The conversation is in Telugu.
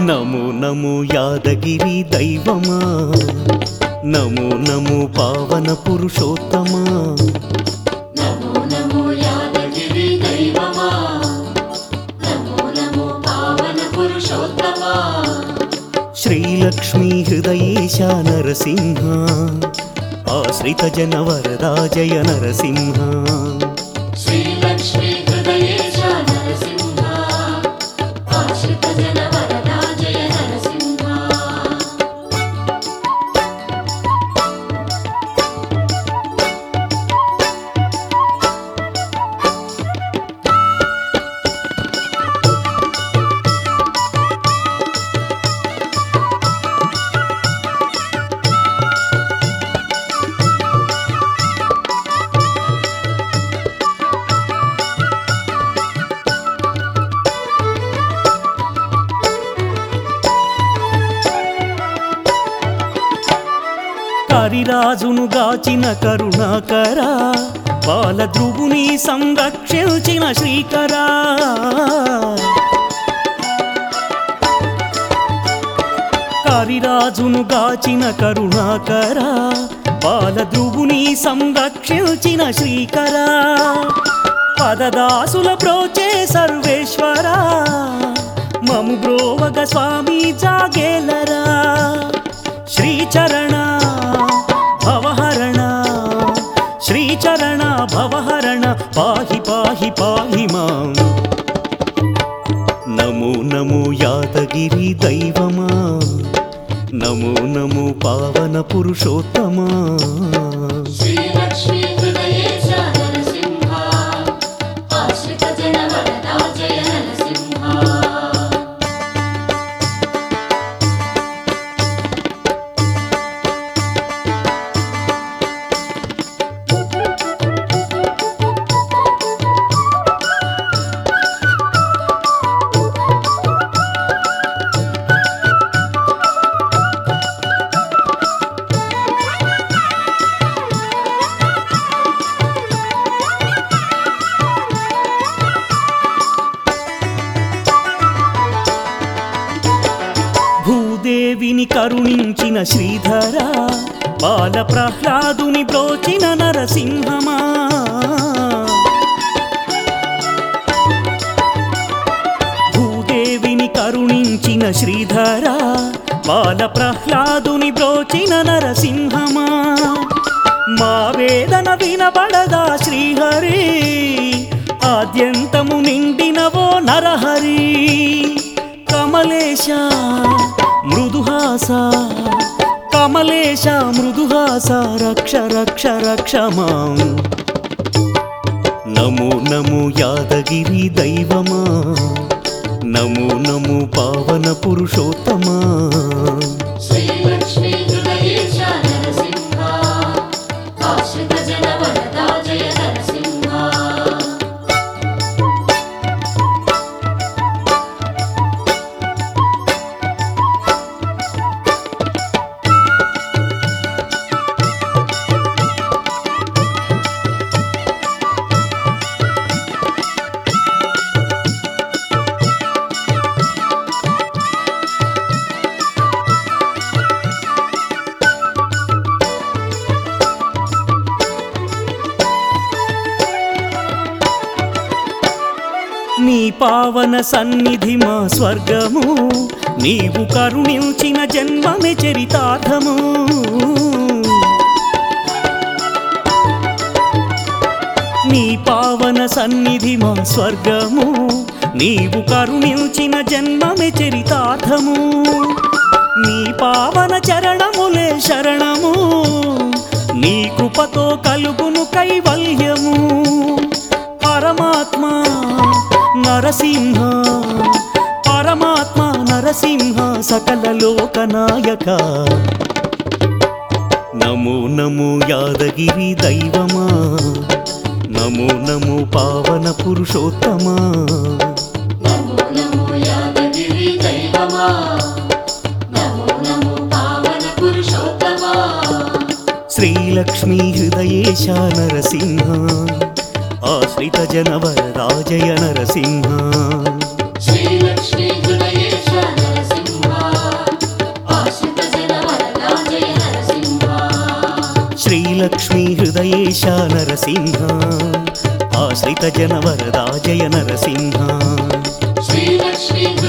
నమో నమో యాదగిరి దైవమా నమో నమో పావన పురుషోత్తమా నమో నమో యాదగిరి దైవమా నమో నమో పావన పురుషోత్తమా శ్రీలక్ష్మీ హృదయేశ నరసింహ ఆశ్రిత జన వరదా జయ నరసింహ శ్రీలక్ష్మీ హృదయేశ నరసింహ ఆశ్రిత జన వరదా జయ నరసింహ కరిరాజును గాచిన కరుణాకరా బాల ధ్రువుని సంరక్షించిన శ్రీకరా కరిరాజును గాచిన కరుణాకరా బాల ధ్రువుని సంరక్షించిన శ్రీకరా పదదాసుల ప్రోచే సర్వేశ్వరా మము బ్రోవగ స్వామి జాగేలరా శ్రీచరణ భవహరణ శ్రీచరణ భవహరణ పాహి పాహి పాహి మాం నమో నమో యాదగిరి దైవమా నమో నమో పావన పురుషోత్తమా శ్రీలక్ష్మీ హృదయేశ నరసింహ ఆశ్రిత జన వరదా జయ నరసింహ భూదేవిని కరుణించిన శ్రీధర బాల ప్రహ్లాదుని బ్రోచిన నరసింహమా భూదేవిని కరుణించిన శ్రీధర బాల ప్రహ్లాదుని బ్రోచిన నరసింహమా మా వేదన వినబడదా శ్రీహరి ఆద్యంతము నిండినవో నరహరి కమలేశ మృదుహాస కమలేశ మృదుహాస రక్ష రక్ష రక్ష మాం నమో నమో యాదగిరి దైవమా నమో నమో పావన పురుషోత్తమా శ్రీలక్ష్మీ హృదయేశ నరసింహ ఆశ్రిత జన వరదా జయ నరసింహ నీ పావన సన్నిధి మా స్వర్గము నీవు కరుణించిన జన్మమే చరితార్థము నీ పావన సన్నిధి మా స్వర్గము నీవు కరుణించిన జన్మమే చరితార్థము నీ పావన చరణములే శరణము నీ కృపతో కలుగును కైవల్యము పరమాత్మ నరసింహ పరమాత్మ నరసింహ సకల లోకనాయక నమో నమో యాదగిరి దైవమా నమో నమో పావన పురుషోత్తమా నమో నమో యాదగిరి దైవమా నమో నమో పావన పురుషోత్తమా శ్రీలక్ష్మీ హృదయేశ నరసింహ ఆశ్రిత జన వరదాజయ నరసింహ శ్రీలక్ష్మీ హృదయేశ నరసింహ శ్రీలక్ష్మీ హృదయేశ నరసింహ ఆశ్రిత జన వరదా జయ నరసింహ శ్రీలక్ష్మీ